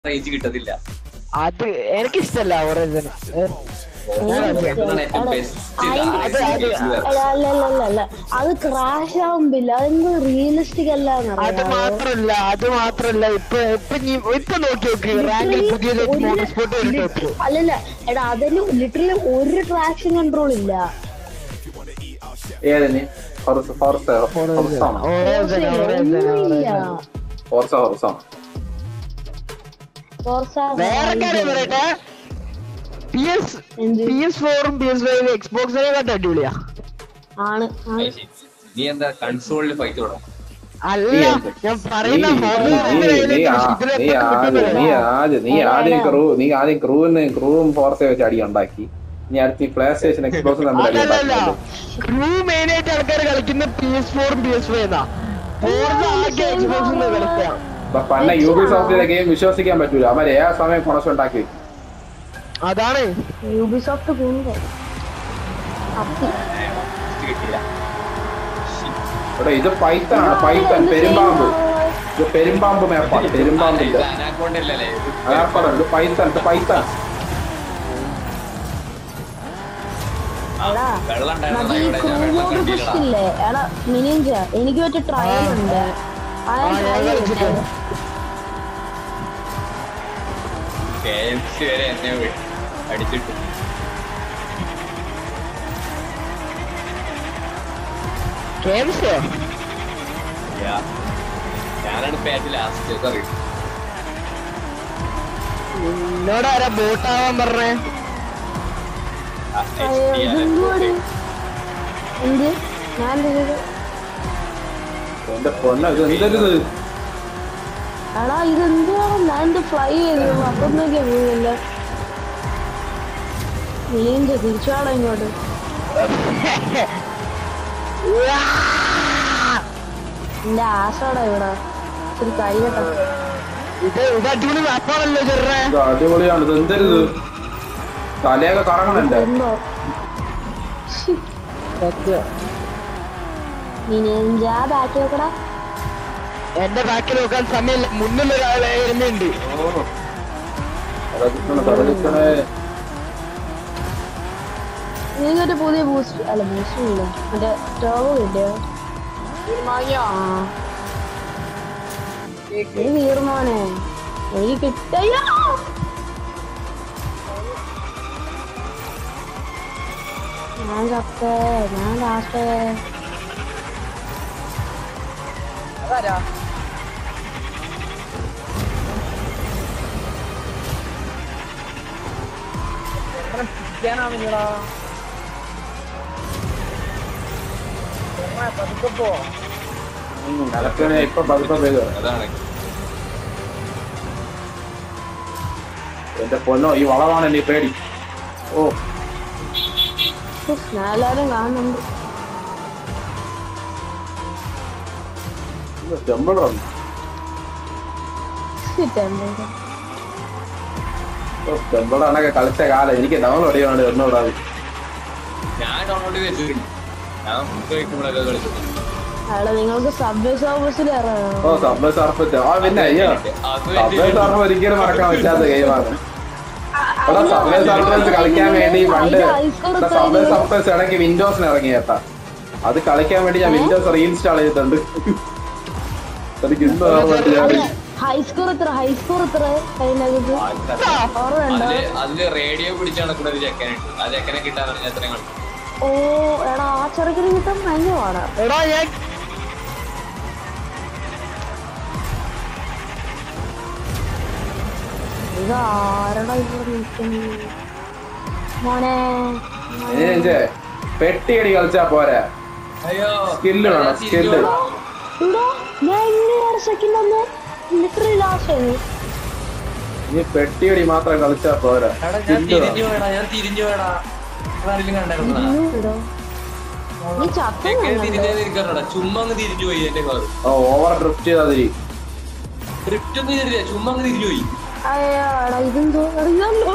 Range കിട്ടത്തില്ല അത് എനിക്കിഷ്ടല്ല ഒറിജിൻ അതാണ് ഏറ്റവും ബെസ്റ്റ് അത് അത് അല്ല അല്ല അല്ല അല്ല അല്ല അത് ക്രാഷ് ആവുമ്പില്ല അതെന്ത് റിയലിസ്റ്റിക് അത് അല്ല മാത്രല്ല അത് മാത്രല്ല ഇപ്പൊ ഇപ്പൊ നീ ഇപ്പൊ നോക്കി നോക്കി റാങ്കിൽ പുതിയത് മോട്ടോർ സ്പോർട്ട് വരട്ടെ അല്ലല്ല എടാ അതിന് ലിറ്ററലി ഒരു ട്രാക്ഷൻ കൺട്രോൾ ഇല്ല ഏതിന് ഫോർസ ഫോർസ ഫോർസാണ് ഒറിജിൻ ഒന്നുമില്ല ഫോർസ ഫോർസാണ് Forza വേറെ കാര്യം പറയട്ടെ പി എസ് എന്ത് പി എസ് ഫോറും പി എസ് ഫൈവ് എക്സ്ബോക്സിനെ കണ്ട അടിപൊളിയാ ആണ് ആണ് നീ എന്താ കൺസോളിൽ ഫൈറ്റ് തുടങ്ങും അല്ല ഞാൻ പറയുന്ന നീ ആദ്യം നീ ആദ്യം നീ ആദ്യം ക്രൂ നീ ആദ്യം ക്രൂവിന് ക്രൂവും ഫോർസ വെച്ച് അടി ഉണ്ടാക്കി നീ അടുത്ത് പ്ലേ സ്റ്റേഷൻ എക്സ്പ്ലോസും തമ്മിൽ അടി അതല്ല ഉണ്ടാക്കി ക്രൂ മെയിൻ ആയിട്ട് ആൾക്കാർ കളിക്കുന്ന പി എസ് ഫോറും പി എസ് ഫൈവ് ആകെ എക്സ്ബോക്സിൽ കളിക്കാം ഇപ്പൊ പണ്ട യു ബി സോഫ്റ്റിലെ ഗെയിം വിശ്വസിക്കാൻ പറ്റൂല അവൻ ഏത് സമയം കൊണസ് ഉണ്ടാക്കി വെക്കും. അതാണ് യൂബിസോഫ്റ്റ് പോകുന്നത് അപ്പി കിട്ടില്ല ഇവിടെ ഇത് പൈത്താണ് പൈത്തൺ പെരുമ്പാമ്പ് ഇത് പെരുമ്പാമ്പ് മേപ്പാണ് ഇത് പെരുമ്പാമ്പിന്റെ അനാക്കോണ്ടല്ലേ അതാണ് ഇത് പൈത്തൺ ഇത് പൈത്തൺ എടാ വെള്ളം മറ്റേ ഈ ക്രൂവോട് ടെസ്റ്റ് ഇല്ലേ എടാ മിനിഞ്ച എനിക്ക് മറ്റേ ട്രയൽ ഉണ്ട് ആ ആ, ഞാൻ ട്രയൽ കളിച്ചിട്ടുണ്ട്. കെ എഫ് സി വരെ എന്നെ വി- അടിച്ചിട്ടു കേംസോ Yeah. ഞാനാണ് പേറ്റ് ലാസ്റ്റ് അറിയും എന്നോട് ആരാ ബോട്ടാവാൻ പറഞ്ഞേ ഇതെന്തുവാണ് എന്ത് ഞാൻ ചെയ്തത് എന്റെ പൊന്ന ഇത് എന്തരുത് എടാ ഇതെന്തുവാണ് ഞാൻ ഇത് ഫ്ലൈ ചെയ്തു അപ്പം നോക്കിയാ പോയില്ല മിനിഞ്ച തിരിച്ചാടാ ഇങ്ങോട്ട് എന്റെ ആശാടാ ഇവിടെ ഒരു കൈ കേട്ടോ ഇത് ഇത് അടിപൊളി മാപ്പാണല്ലോ ചെറുറെ ഇത് അടിപൊളിയാണ് ഇത് എന്തരുത് തലയൊക്കെ കറങ്ങണല്ലേ എന്തോ മിനിഞ്ച ബാക്കി വെക്കടാ എന്റെ ബാക്കിൽ നോക്കാൻ സമയമില്ല മുന്നിൽ ഒരാളെ വരുന്നുണ്ട് തടലിക്കണേ നിങ്ങൾക്കൊരു പുതിയ ബൂസ്റ്റ് അല്ല ബൂസ്റ്റ് ഇല്ല മറ്റേ സ്റ്റോവ് കിട്ടിയോ ആ നീ വീർമോനെ എനിക്ക് കിട്ടയ്യോ ഞാൻ ചത്തേ ഞാൻ ലാസ്റ്റേ നിലക്കണേ ഇപ്പൊ പതുക്കെ പെയ്തു അതാണ് എന്റെ പൊന്നോ ഈ വളവാണ് എന്റെ പേടി ഓ ഉഫ്, ഞാൻ എല്ലാരും കാണുന്നുണ്ട് ചെമ്പളുണ്ട് ടെമ്പറേച്ചർ ചെമ്പളാണൊക്കെ കളിച്ച കാലം എനിക്ക് ഡൗൺലോഡ് ചെയ്യാണ്ട് എന്നോടാത് ഞാൻ ഡൗൺലോഡ് ചെയ്ത് വെച്ചിട്ടുണ്ട് ഞാൻ ഫുഡ് കഴിക്കുമ്പോഴൊക്കെ കളിച്ചിട്ടുണ്ട് അയാളെ നിങ്ങൾക്ക് സബ്വേ സർവീസിൽ ഓ സബ്വേ സർഫ് ആ പിന്നെ അയ്യോ അത് സബ്വേ സർഫ് ഒരിക്കലും മറക്കാൻ പറ്റാത്ത ഗെയിമാണ് എടാ സബ്വേ സർഫേഴ്സ് കളിക്കാൻ വേണ്ടി പണ്ട് സബ്വേ സർഫേഴ്സ് ഇടയ്ക്ക് വിൻഡോസിന് ഇറങ്ങി കേട്ടാ അത് കളിക്കാൻ വേണ്ടി ഞാൻ വിൻഡോസ് റീഇൻസ്റ്റാൾ ചെയ്തിട്ടുണ്ട് എനിക്ക് ഇന്ന് ഓർമ്മയുണ്ട് ഞാൻ ഹൈസ്കോർ എത്ര ഹൈസ്കോർ എത്ര അതിനകത്ത് ഓർമ്മയുണ്ടോ അതില് അതില് റേഡിയോ പിടിച്ച് നടക്കുന്ന ഒരു ചെക്കനുണ്ട് ആ ചെക്കനെ കിട്ടാനാണ് ഞാൻ എത്രയും കളിച്ചത് ഓ എടാ ആ ചെറുക്കിന് കിട്ടാൻ ഭയങ്കര പാടാ എടാ ഞാൻ ഇത് ആരടാ ഇവിടെ നിൽക്കുന്നത് മോനെ ഏ പെട്ടിയടി കളിച്ചാ പോരാ അയ്യോ സ്കില്ല് വേണം സ്കില്ല് ഇടോ ഞാൻ എങ്ങനെയാണ് സെക്കൻഡ് വന്ന് ലിറ്ററലി ലാസ്റ്റ് ആയിരുന്നു നീ പെട്ടിയടി മാത്രം കളിച്ചാ പോരാ എടാ ഞാൻ സ്കില്ല് തിരിഞ്ഞു വേണം വേടാ ഞാൻ തിരിഞ്ഞു വേടാ ആരെങ്കിലും കണ്ടായിരുന്നാ ഇടോ നീ ചത്ത ചെക്കനെ തിരിഞ്ഞിരിക്കണടാ ചുമ്മാ അങ്ങ് തിരിഞ്ഞു പോയി എന്റെ കാറ് ഓ ഓവർ ഡ്രിഫ്റ്റ് ചെയ്താതിരി ഡ്രിഫ്റ്റ് ഒന്നും ചെയ്തില്ല ചുമ്മാ അങ്ങ് തിരിഞ്ഞു പോയി അയ്യോ എടാ ഇതെന്തോ അറിയാമല്ലോ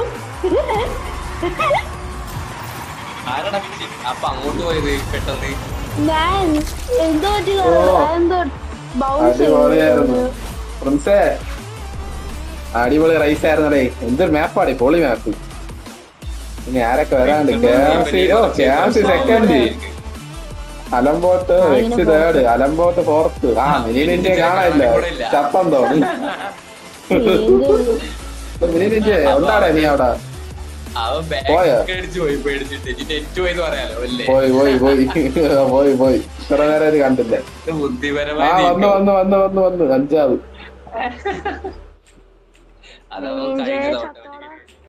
ആരടാ പിടിച്ച്? അപ്പൊ അങ്ങോട്ട് പോയത് പെട്ടെന്ന് ഞാൻ എന്തോ പറ്റിയതാ ഓ. എന്തോ ബൗൺസ് അടിപൊളിയായിരുന്നു പ്രിൻസേ അടിപൊളി റൈസ് ആയിരുന്നടേ എന്തൊരു മാപ്പാടി പൊളി മാപ്പ് ഇനി ആരൊക്കെ വരാണ്ട് ക്യാംസി ഓ ക്യാംസി സെക്കൻഡ് അലമ്പോട്ട് എക്സ് തേർഡ് അലമ്പോട്ട് ഫോർത്ത് ആ മിനി നിന്റെ കാണാനില്ല ചത്തം തോന്നി മിനി നിന്റെ ഉണ്ടാടെ നീ അവിടെ അവൻ പോയോ? ബാക്ക് അടിച്ചു പോയി പേടിച്ചിട്ട് ഇനി നെറ്റ് പോയി പറയാലോ അല്ലേ പോയി പോയി പോയി പോയി പോയി ഇത്ര നേരം ഇത് കണ്ടില്ല ഇത് ആ ബുദ്ധിപരമായി വന്നു വന്നു വന്നു വന്നു വന്നു അഞ്ചാവ് അതോ കഴിഞ്ഞ തവണ